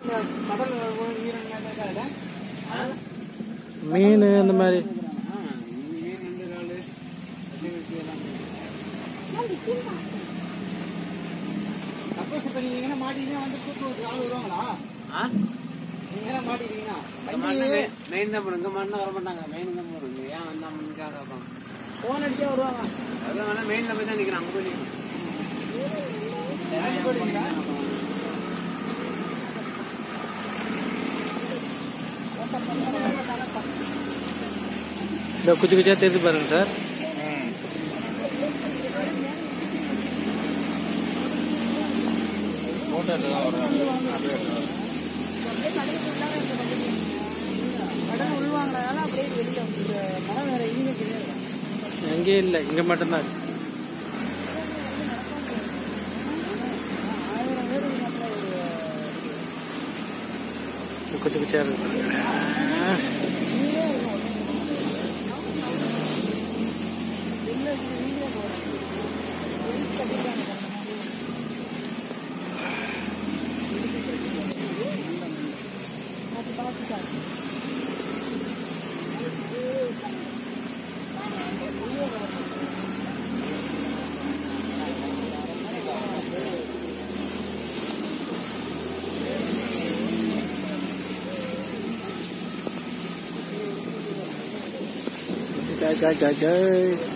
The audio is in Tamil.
இந்த கடல் ஈரன் மீன் அந்த மாதிரி ஆ மீன் ரெண்டு நாள் எல்லாம் சப்போஸ் இப்போ நீங்கள் எங்கே மாட்டிங்கன்னா வந்து கூட்டு ஆள் வருவாங்களா ஆ நீங்க எங்கே மாட்டிக்கிறீங்கன்னா இங்க மாட்டினா மெயின் தான் போடும் இங்க மாட்டினா வர மாட்டாங்க மெயின் தான் போடும் இங்க ஏன் வந்தா முன்னுக்காக கேட்பாங்க ஃபோன் அடிச்சா வருவாங்க அதான் வேணா மெயின்ல போய் தான் நிக்கிறேன் அங்க போய் நிக்கிறேன் வேலைக்கு போடுவீங்களா? இந்த குச்சி குச்சியாக தெரிஞ்சு பாருங்க சார் கடல் உள்வாங்கினதால அப்படியே வெளியில வந்து மரம் வேற எங்கேயுமே கிடையாது எங்கேயும் இல்லை இங்கே மட்டும்தான் இருக்கு. இந்த குச்சி குச்சியாக இருக்கு ஆ. Jai, jai, jai, jai.